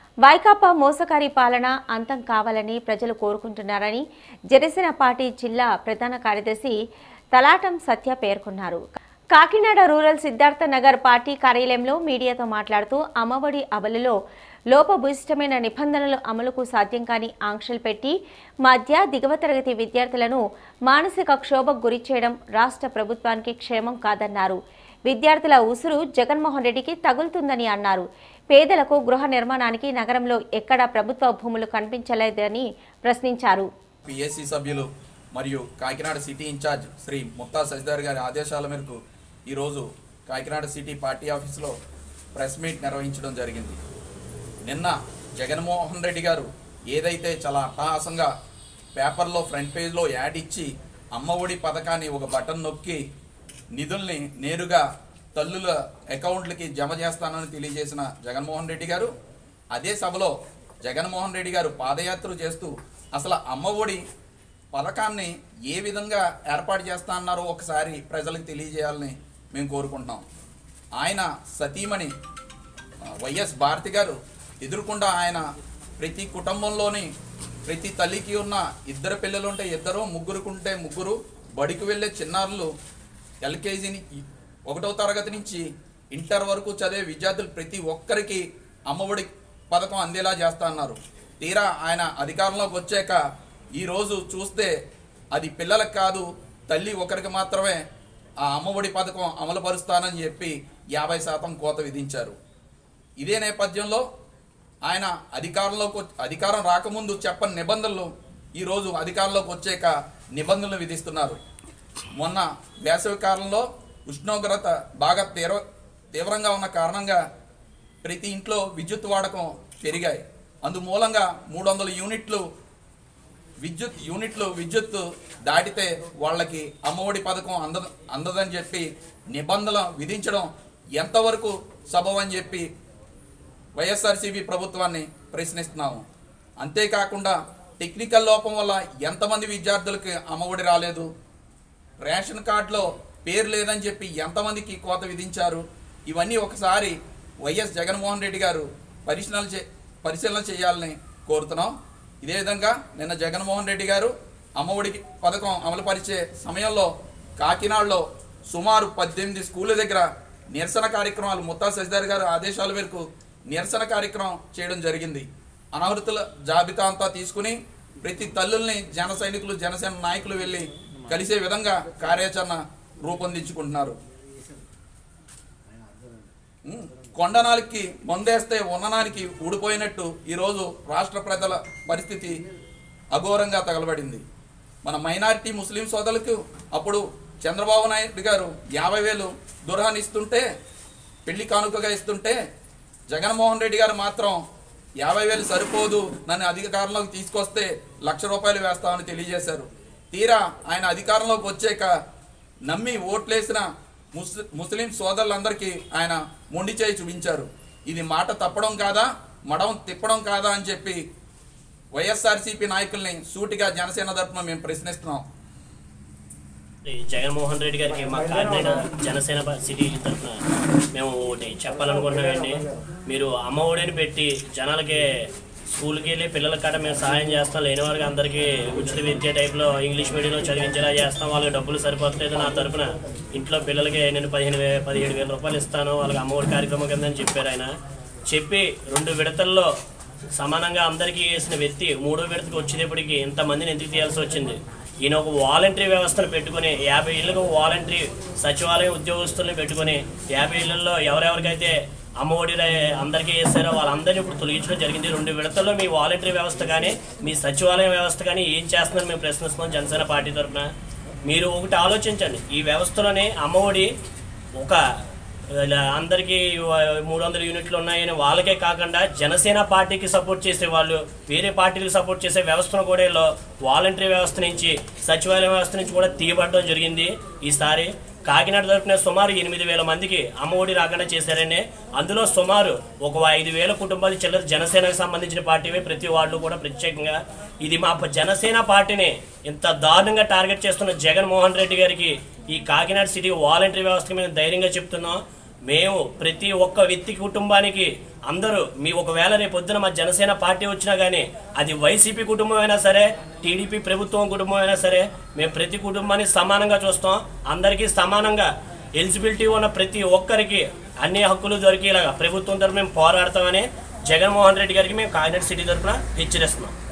వైకాపా మోసకారి పాలన అంతం కావాలని ప్రజలు కోరుకుంటున్నారని జనసేన పార్టీ జిల్లా ప్రధాన కార్యదర్శి తలాటం సత్య పేర్కొన్నారు కాకినాడ రూరల్ సిద్ధార్థ నగర్ పార్టీ కార్యాలయంలో మీడియాతో మాట్లాడుతూ అమ్మఒడి అమలులో లోపభూయిష్టమైన నిబంధనలు అమలుకు సాధ్యం కాని ఆంక్షలు పెట్టి మధ్య దిగువ తరగతి విద్యార్థులను మానసిక క్షోభకు గురి చేయడం రాష్ట్ర ప్రభుత్వానికి క్షేమం కాదన్నారు విద్యార్థుల ఉసురు జగన్మోహన్ రెడ్డికి తగులుతుందని అన్నారు పేదలకు గృహ నిర్మాణానికి నగరంలో ఎక్కడా ప్రభుత్వ భూములు కనిపించలేదని ప్రశ్నించారు పిఎస్సి సభ్యులు మరియు కాకినాడ సిటీ ఇన్ఛార్జ్ శ్రీ ముత్తా శశిధర్ గారి ఆదేశాల మేరకు ఈరోజు కాకినాడ సిటీ పార్టీ ఆఫీసులో ప్రెస్ మీట్ నిర్వహించడం జరిగింది నిన్న జగన్మోహన్ రెడ్డి గారు ఏదైతే చాలా అట్టహాసంగా పేపర్లో ఫ్రంట్ పేజ్లో యాడ్ ఇచ్చి అమ్మ ఒడి పథకాన్ని ఒక బటన్ నొక్కి నిధుల్ని నేరుగా తల్లుల అకౌంట్లకి జమ చేస్తానని తెలియజేసిన జగన్మోహన్ రెడ్డి గారు అదే సభలో జగన్మోహన్ రెడ్డి గారు పాదయాత్ర చేస్తూ అసలు అమ్మ ఒడి పథకాన్ని ఏ విధంగా ఏర్పాటు చేస్తా అన్నారో ఒకసారి ప్రజలకు తెలియజేయాలని మేము కోరుకుంటున్నాం ఆయన సతీమణి ఆ, వైఎస్ భారతి గారు ఎదురుకుండా ఆయన ప్రతి కుటుంబంలోని ప్రతి తల్లికి ఉన్న ఇద్దరు పిల్లలు ఉంటే ఇద్దరు ముగ్గురుకుంటే ముగ్గురు బడికి వెళ్ళే చిన్నారులు ఎల్కేజీని ఒకటో తరగతి నుంచి ఇంటర్ వరకు చదివే విద్యార్థులు ప్రతి ఒక్కరికి అమ్మఒడి పథకం అందేలా చేస్తా అన్నారు తీరా ఆయన అధికారంలోకి వచ్చాక ఈరోజు చూస్తే అది పిల్లలకు కాదు తల్లి ఒకరికి మాత్రమే ఆ అమ్మఒడి పథకం అమలు పరుస్తానని చెప్పి యాభై శాతం కోత విధించారు ఇదే నేపథ్యంలో ఆయన అధికారంలోకి వచ్చ- అధికారం రాకముందు చెప్పని నిబంధనలు ఈరోజు అధికారంలోకి వచ్చాక నిబంధనలు విధిస్తున్నారు మొన్న వేసవి కాలంలో ఉష్ణోగ్రత బాగా తీవ్ర తీవ్రంగా ఉన్న కారణంగా ప్రతి ఇంట్లో విద్యుత్ వాడకం పెరిగాయి అందుమూలంగా మూడు వందల యూనిట్లు విద్యుత్ యూనిట్లు విద్యుత్ దాటితే వాళ్ళకి అమ్మఒడి పథకం అంద అందదని చెప్పి నిబంధనలు విధించడం ఎంతవరకు సబవని చెప్పి వైఎస్ఆర్సీపీ ప్రభుత్వాన్ని ప్రశ్నిస్తున్నాము అంతేకాకుండా టెక్నికల్ లోపం వల్ల ఎంతమంది విద్యార్థులకి అమ్మఒడి రాలేదు రేషన్ కార్డులో పేరు లేదని చెప్పి ఎంతమందికి కోత విధించారు ఇవన్నీ ఒకసారి వైఎస్ జగన్మోహన్ రెడ్డి గారు పరిశీలన చే పరిశీలన చేయాలని కోరుతున్నాం ఇదే విధంగా నిన్న జగన్మోహన్ రెడ్డి గారు అమ్మఒడికి పథకం అమలుపరిచే సమయంలో కాకినాడలో సుమారు పద్దెనిమిది స్కూళ్ళ దగ్గర నిరసన కార్యక్రమాలు ముత్తా శశిధర్ గారు ఆదేశాల మేరకు నిరసన కార్యక్రమం చేయడం జరిగింది అనర్హుతుల జాబితా అంతా తీసుకుని ప్రతి తల్లుల్ని జన సైనికులు జనసేన నాయకులు వెళ్ళి కలిసే విధంగా కార్యాచరణ రూపొందించుకుంటున్నారు ఉమ్, కొండనాలికి మందేస్తే ఉన్ననానికి ఊడిపోయినట్టు ఈరోజు రాష్ట్ర ప్రజల పరిస్థితి అఘోరంగా తగలబడింది మన మైనారిటీ ముస్లిం సోదరులకు అప్పుడు చంద్రబాబు నాయుడు గారు యాభై వేలు దురహాన్ని ఇస్తుంటే పెళ్లి కానుకగా ఇస్తుంటే జగన్మోహన్ రెడ్డి గారు మాత్రం యాభై వేలు సరిపోదు నన్ను అధికారంలోకి తీసుకొస్తే లక్ష రూపాయలు వేస్తామని తెలియజేశారు తీరా ఆయన అధికారంలోకి వచ్చాక నమ్మి ఓట్లేసిన ముస్ ముస్లిం సోదరులందరికీ ఆయన మొండి చేయి చూపించారు ఇది మాట తప్పడం కాదా మడం తిప్పడం కాదా అని చెప్పి వైఎస్ఆర్సీపీ నాయకుల్ని సూటిగా జనసేన తరఫున మేము ప్రశ్నిస్తున్నాం ఈ జగన్మోహన్ రెడ్డి గారికి మా కాకినాడ జనసేన ప- సిటీ తరఫున మేము ఒకటి చెప్పాలనుకుంటున్నామండి మీరు అమ్మ ఒడిని పెట్టి జనాలకి స్కూల్కి వెళ్ళి పిల్లల కాడ మేము సహాయం చేస్తాం లేని వారికి అందరికీ ఉచిత విద్య టైప్లో ఇంగ్లీష్ మీడియంలో చదివించేలా చేస్తాం వాళ్ళకి డబ్బులు సరిపోతలేదు నా తరపున ఇంట్లో పిల్లలకి నేను పదిహేను వే పదిహేడు వేల రూపాయలు ఇస్తాను వాళ్ళకి అమ్మఒడి కార్యక్రమం కింద అని చెప్పారు ఆయన చెప్పి రెండు విడతల్లో సమానంగా అందరికీ వేసిన వ్యక్తి మూడో విడతకి వచ్చేటప్పటికి ఇంతమందిని ఎందుకు తీయాల్సి వచ్చింది ఈయన ఒక వాలంటరీ వ్యవస్థను పెట్టుకుని యాభై ఇళ్ళకు వాలంటరీ సచివాలయ ఉద్యోగస్తుల్ని పెట్టుకుని యాభై ఇళ్లలో ఎవరెవరికైతే అమ్మఒడి రే- అందరికీ వేస్తారో వాళ్ళందరినీ ఇప్పుడు తొలగించడం జరిగింది రెండు విడతల్లో మీ వాలంటరీ వ్యవస్థ కానీ మీ సచివాలయ వ్యవస్థ కానీ ఏం చేస్తుందని మేము ప్రశ్నిస్తున్నాం జనసేన పార్టీ తరఫున మీరు ఒకటి ఆలోచించండి ఈ వ్యవస్థలోనే అమ్మఒడి ఒక ఇలా అందరికీ మూడు వందల యూనిట్లు ఉన్నాయని వాళ్ళకే కాకుండా జనసేన పార్టీకి సపోర్ట్ చేసే వాళ్ళు వేరే పార్టీలకు సపోర్ట్ చేసే వ్యవస్థను కూడా వీళ్ళు వాలంటరీ వ్యవస్థ నుంచి సచివాలయ వ్యవస్థ నుంచి కూడా తీయబడడం జరిగింది ఈసారి కాకినాడ తరపున సుమారు ఎనిమిది వేల మందికి అమ్మఒడి రాకుండా చేశారండి అందులో సుమారు ఒక ఐదు వేల కుటుంబాలు చిల్లర జనసేనకు సంబంధించిన పార్టీవే ప్రతి వాళ్ళు కూడా ప్రత్యేకంగా ఇది మా ప- జనసేన పార్టీని ఇంత దారుణంగా టార్గెట్ చేస్తున్న జగన్మోహన్ రెడ్డి గారికి ఈ కాకినాడ సిటీ వాలంటరీ వ్యవస్థకి మేము ధైర్యంగా చెప్తున్నాం మేము ప్రతి ఒక్క వ్యక్తి కుటుంబానికి అందరూ మీ ఒకవేళ రేపు పొద్దున మా జనసేన పార్టీ వచ్చినా కానీ అది వైసీపీ కుటుంబం అయినా సరే టీడీపీ ప్రభుత్వం కుటుంబం అయినా సరే మేము ప్రతి కుటుంబాన్ని సమానంగా చూస్తాం అందరికీ సమానంగా ఎలిజిబిలిటీ ఉన్న ప్రతి ఒక్కరికి అన్ని హక్కులు దొరికేలాగా ప్రభుత్వం తరఫున మేము పోరాడతామని జగన్మోహన్ రెడ్డి గారికి మేము కాకినాడ సిటీ తరఫున హెచ్చరిస్తున్నాం